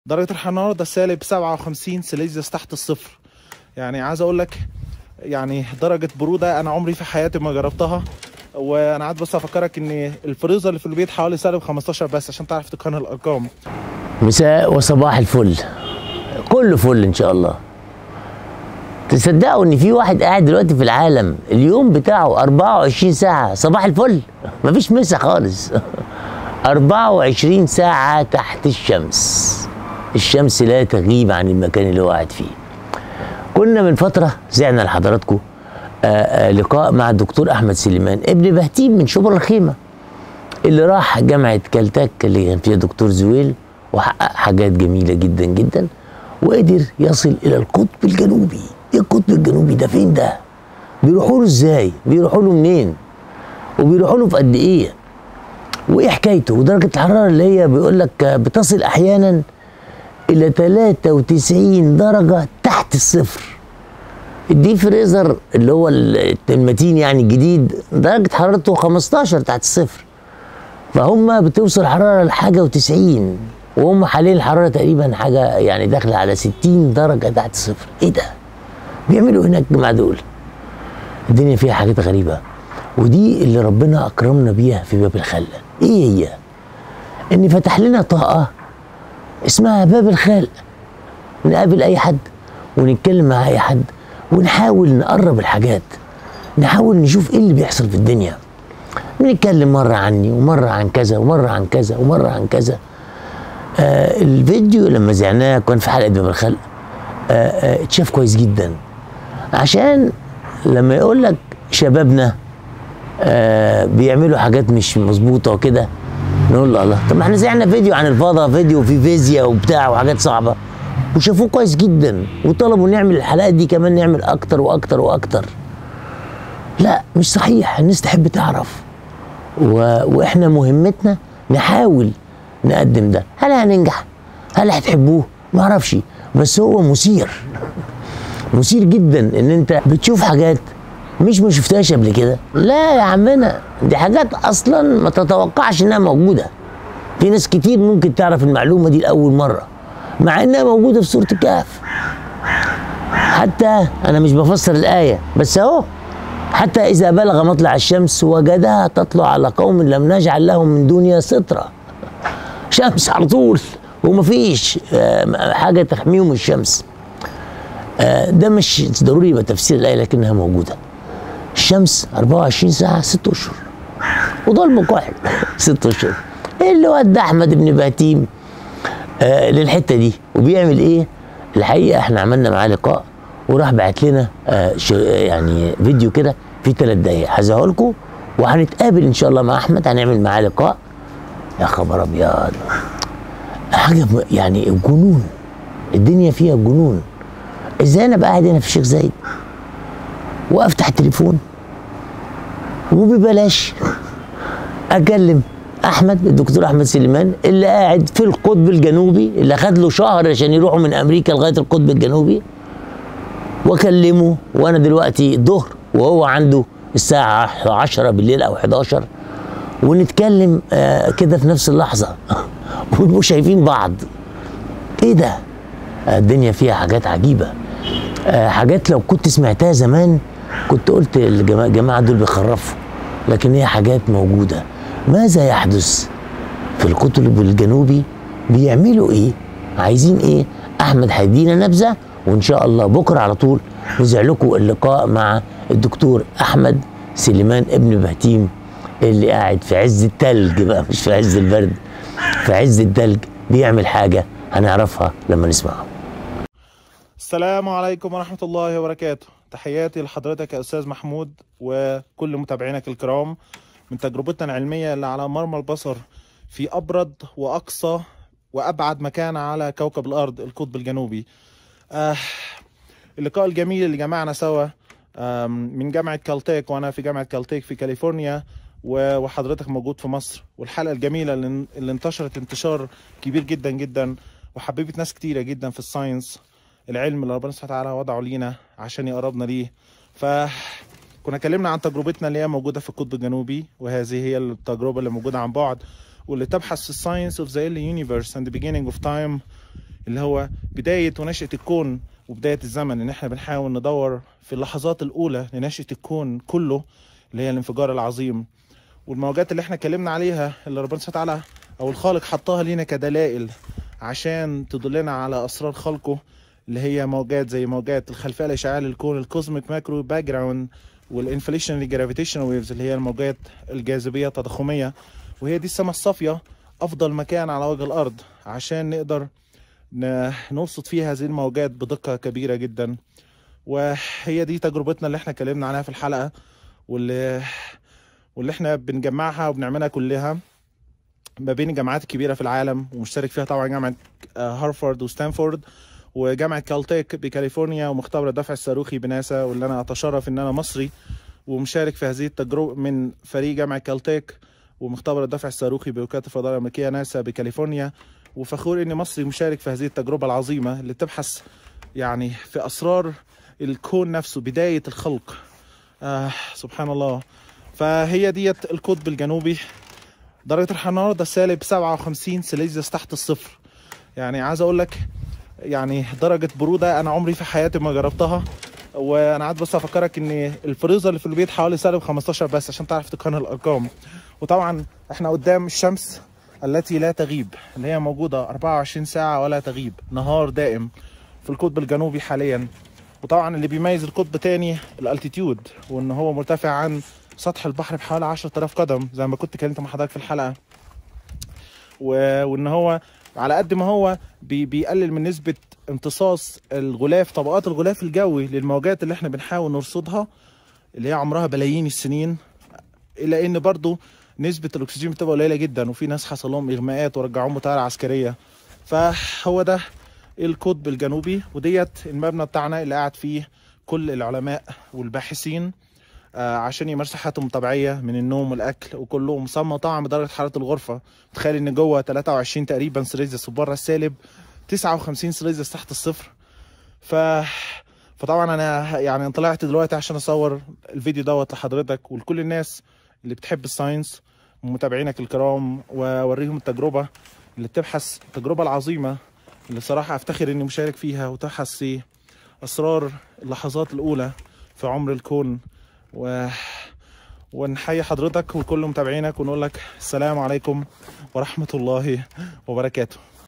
درجه الحراره النهارده سالب 57 سيليزيوس تحت الصفر يعني عايز اقول لك يعني درجه بروده انا عمري في حياتي ما جربتها وانا عايز بس افكرك ان الفريزر اللي في البيت حوالي سالب 15 بس عشان تعرف تقارن الارقام مساء وصباح الفل كله فل ان شاء الله تصدقوا ان في واحد قاعد دلوقتي في العالم اليوم بتاعه 24 ساعة صباح الفل مفيش مسا خالص 24 ساعة تحت الشمس الشمس لا تغيب عن المكان اللي هو قاعد فيه كنا من فترة زعنا لحضراتكم آه، آه، لقاء مع الدكتور احمد سليمان ابن بهتيم من شبرا الخيمة اللي راح جامعة كالتاك اللي كان فيها دكتور زويل وحقق حاجات جميلة جدا جدا وقدر يصل إلى القطب الجنوبي إيه القطب الجنوبي ده فين ده؟ بيروحوا له إزاي؟ بيروحوا له منين؟ وبيروحوا له في قد إيه؟ وإيه حكايته؟ ودرجة الحرارة اللي هي بيقول لك بتصل أحيانا إلى 93 درجة تحت الصفر الدي فريزر اللي هو المتين يعني الجديد درجة حرارته 15 تحت الصفر فهم بتوصل حرارة لحاجة وتسعين وهم حاليا الحرارة تقريبا حاجة يعني داخلة على 60 درجة تحت الصفر ايه ده؟ بيعملوا هناك الجماعة دول الدنيا فيها حاجات غريبة ودي اللي ربنا أكرمنا بيها في باب الخلق ايه هي؟ ان فتح لنا طاقة اسمها باب الخلق نقابل اي حد ونتكلم مع اي حد ونحاول نقرب الحاجات نحاول نشوف ايه اللي بيحصل في الدنيا بنتكلم مرة عني ومرة عن كذا ومرة عن كذا ومرة عن كذا آه الفيديو لما زعناه كان في حلقة باب الخلق آه آه اتشاف كويس جدا عشان لما يقول لك شبابنا آه بيعملوا حاجات مش مظبوطة وكده نقول له الله طب ما احنا زعنا فيديو عن الفضاء فيديو في فيزياء وبتاع وحاجات صعبة وشافوه كويس جدا وطلبوا نعمل الحلقات دي كمان نعمل اكتر واكتر واكتر لا مش صحيح الناس تحب تعرف و... واحنا مهمتنا نحاول نقدم ده هل هننجح هل هتحبوه ما اعرفش بس هو مثير مثير جدا ان انت بتشوف حاجات مش ما شفتهاش قبل كده لا يا عمنا دي حاجات اصلا ما تتوقعش انها موجوده في ناس كتير ممكن تعرف المعلومه دي لاول مره مع انها موجوده في سوره الكهف حتى انا مش بفسر الايه بس اهو حتى إذا بلغ مطلع الشمس وجدها تطلع على قوم لم نجعل لهم من دنيا سترة شمس على طول ومفيش آه، حاجة تحميهم من الشمس آه، ده مش ضروري يبقى تفسير الآية لكنها موجودة الشمس 24 ساعة 6 أشهر وضلمة كحل 6 أشهر اللي ودى أحمد بن بهتيم آه، للحتة دي وبيعمل إيه؟ الحقيقة إحنا عملنا معاه لقاء وراح بعت لنا آه ش- يعني فيديو كده في ثلاث دقايق هزهه لكم وهنتقابل ان شاء الله مع احمد هنعمل معاه لقاء يا خبر ابيض حاجه م- يعني جنون الدنيا فيها جنون ازاي انا بقى قاعد هنا في الشيخ زايد وافتح التليفون وببلاش اكلم احمد الدكتور احمد سليمان اللي قاعد في القطب الجنوبي اللي خد له شهر عشان يروحوا من امريكا لغايه القطب الجنوبي واكلمه وانا دلوقتي ظهر وهو عنده الساعة 10 بالليل او 11 ونتكلم آه كده في نفس اللحظة ونبقوا شايفين بعض ايه ده آه الدنيا فيها حاجات عجيبة آه حاجات لو كنت سمعتها زمان كنت قلت الجماعة الجماعة دول بيخرفوا لكن هي حاجات موجودة ماذا يحدث في القطب الجنوبي بيعملوا ايه عايزين ايه احمد هيدينا نبذه وان شاء الله بكره على طول نذيع لكم اللقاء مع الدكتور احمد سليمان ابن بهتيم اللي قاعد في عز التلج بقى مش في عز البرد في عز التلج بيعمل حاجه هنعرفها لما نسمعها السلام عليكم ورحمة الله وبركاته تحياتي لحضرتك يا أستاذ محمود وكل متابعينك الكرام من تجربتنا العلمية اللي على مرمى البصر في أبرد وأقصى وأبعد مكان على كوكب الأرض القطب الجنوبي آه اللقاء الجميل اللي جمعنا سوا آم، من جامعة كالتيك وأنا في جامعة كالتيك في كاليفورنيا و- وحضرتك موجود في مصر والحلقة الجميلة اللي اللي انتشرت انتشار كبير جدا جدا وحببت ناس كتيرة جدا في الساينس العلم اللي ربنا سبحانه وتعالى وضعه لينا عشان يقربنا ليه فكنا اتكلمنا عن تجربتنا اللي هي موجودة في القطب الجنوبي وهذه هي التجربة اللي موجودة عن بعد واللي تبحث في الساينس اوف ذا يونيفرس اند beginning اوف تايم اللي هو بدايه ونشاه الكون وبدايه الزمن ان احنا بنحاول ندور في اللحظات الاولى لنشاه الكون كله اللي هي الانفجار العظيم والموجات اللي احنا اتكلمنا عليها اللي ربنا سبحانه وتعالى او الخالق حطها لينا كدلائل عشان تدلنا على اسرار خلقه اللي هي موجات زي موجات الخلفيه الاشعاعيه للكون الكوزميك ماكرو باك جراوند والانفليشن جرافيتيشن ويفز اللي هي الموجات الجاذبيه التضخميه وهي دي السماء الصافيه افضل مكان على وجه الارض عشان نقدر ن- نرصد فيها هذه الموجات بدقه كبيره جدا وهي دي تجربتنا اللي احنا اتكلمنا عليها في الحلقه واللي واللي احنا بنجمعها وبنعملها كلها ما بين الجامعات الكبيره في العالم ومشترك فيها طبعا جامعه آه، هارفارد وستانفورد وجامعه كالتيك بكاليفورنيا ومختبر الدفع الصاروخي بناسا واللي انا اتشرف ان انا مصري ومشارك في هذه التجربه من فريق جامعه كالتيك ومختبر الدفع الصاروخي بوكاله الفضاء الامريكيه ناسا بكاليفورنيا وفخور اني مصري مشارك في هذه التجربه العظيمه اللي تبحث يعني في اسرار الكون نفسه بدايه الخلق آه سبحان الله فهي ديت القطب الجنوبي درجة الحرارة النهارده سالب 57 سيليزيوس تحت الصفر يعني عايز اقول لك يعني درجة برودة انا عمري في حياتي ما جربتها وانا قاعد بس افكرك ان الفريزر اللي في البيت حوالي سالب 15 بس عشان تعرف تقارن الارقام وطبعا احنا قدام الشمس التي لا تغيب اللي هي موجودة 24 ساعة ولا تغيب نهار دائم في القطب الجنوبي حاليا وطبعا اللي بيميز القطب تاني الالتيتيود وان هو مرتفع عن سطح البحر بحوالي 10000 قدم زي ما كنت كلمت مع حضرتك في الحلقه و... وان هو على قد ما هو بي... بيقلل من نسبه امتصاص الغلاف طبقات الغلاف الجوي للموجات اللي احنا بنحاول نرصدها اللي هي عمرها بلايين السنين الا ان برضو نسبه الاكسجين بتبقى قليله جدا وفي ناس حصل لهم اغماءات ورجعوهم بطياره عسكريه فهو ده القطب الجنوبي وديت المبنى بتاعنا اللي قاعد فيه كل العلماء والباحثين آه، عشان يمارسوا حياتهم الطبيعيه من النوم والاكل وكله مصمم طبعا بدرجه حراره الغرفه تخيل ان جوه 23 تقريبا سيليزيوس وبره السالب 59 سيليزيوس تحت الصفر ف فطبعا انا يعني طلعت دلوقتي عشان اصور الفيديو دوت لحضرتك ولكل الناس اللي بتحب الساينس ومتابعينك الكرام واوريهم التجربه اللي بتبحث التجربه العظيمه اللي صراحه افتخر اني مشارك فيها وتبحث في اسرار اللحظات الاولى في عمر الكون و... ونحيي حضرتك وكل متابعينك ونقول لك السلام عليكم ورحمة الله وبركاته